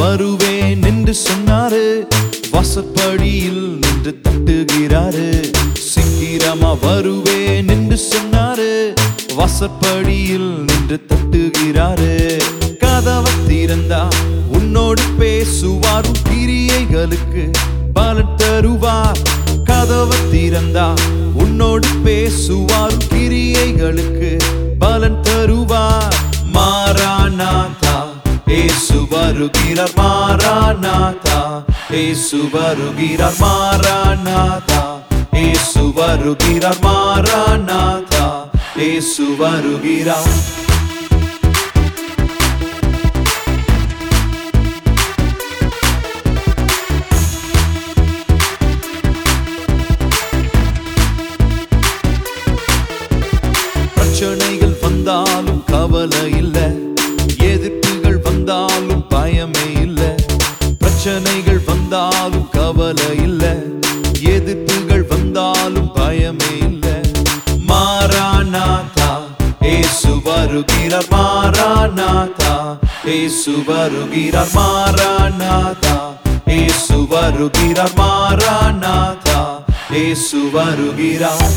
வருவேன் என்று சொன்னாரு வாசற்படியில் நின்று தட்டுகிறாரு சீக்கிரமா வருவேன் என்று சொன்னாரு வாசற்படியில் நின்று தட்டுகிறாரு கதவை திறந்தா உன்னோடு பேசுவாரும் கிரியைகளுக்கு பலன் தருவார் கதவை திறந்தா உன்னோடு பேசுவாரும் கிரியைகளுக்கு பலன் தருவார் மாறானாதா ஏசு வருகிறார் மாறானாதா ஏசு வருகிறார் மாறானாதா ஏசு வருகிறார் மாறானாதா ஏசு வருகிறார் பிரச்சனைகள் வந்தாலும் கவலை இல்ல எதிர்ப்புகள் வந்தாலும் பயமே இல்ல பிரச்சனைகள் வந்தாலும் கவலை இல்ல எதிர்ப்புகள் வந்தாலும் பயமே இல்ல மாறானாதா ஏசு வருகிறார் மாறானாதா ஏசு வருகிறார் மாறானாதா ஏசு வருகிறார் மாறானாதா ஏசு வருகிறார்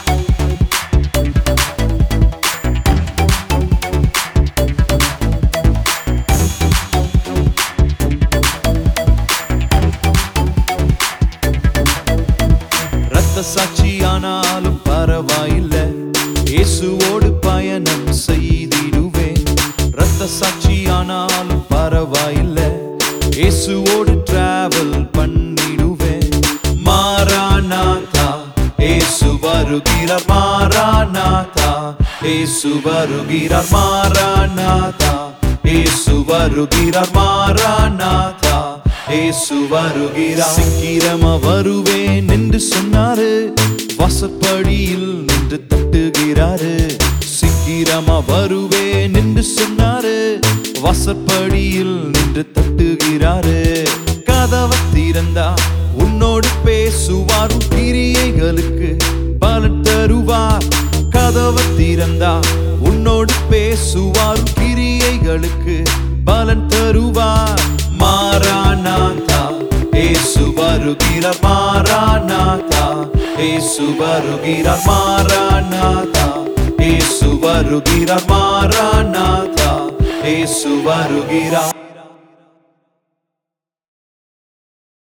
ரத்த சாட்சியானாலும் பரவாயில்ல இயேசுவோடு பயணம் செய்திடுவேன் ரத்த சாட்சியானாலும் பரவாயில்ல இயேசுவோடு டிராவல் பண்ணிடுவேன் மாறானாதா இயேசு வருகிறார் மாறானாதா இயேசு வருகிறார் மாறானாதா இயேசு வருகிறார் மாறானாதா இயேசு வருகிறார் சீக்கிரமா வருவேன் என்று சொன்னாரு வாசப்படியில் நின்று தட்டுகிறாரு சீக்கிரமா வருவேன் என்று சொன்னாரு வாசப்படியில் நின்று தட்டுகிறாரு கதவை திறந்தா உன்னோடு பேசுவாரும் கிரியைகளுக்கு பலன் தருவார் கதவை திறந்தா உன்னோடு பேசுவாரும் கிரியைகளுக்கு பலன் தருவார் மாறானாதா ஏசு வருகிறார் மாறானாதா ஏசு வருகிறார் மாறானாதா ஏசு வருகிறார் மாறானாதா ஏசு வருகிறார்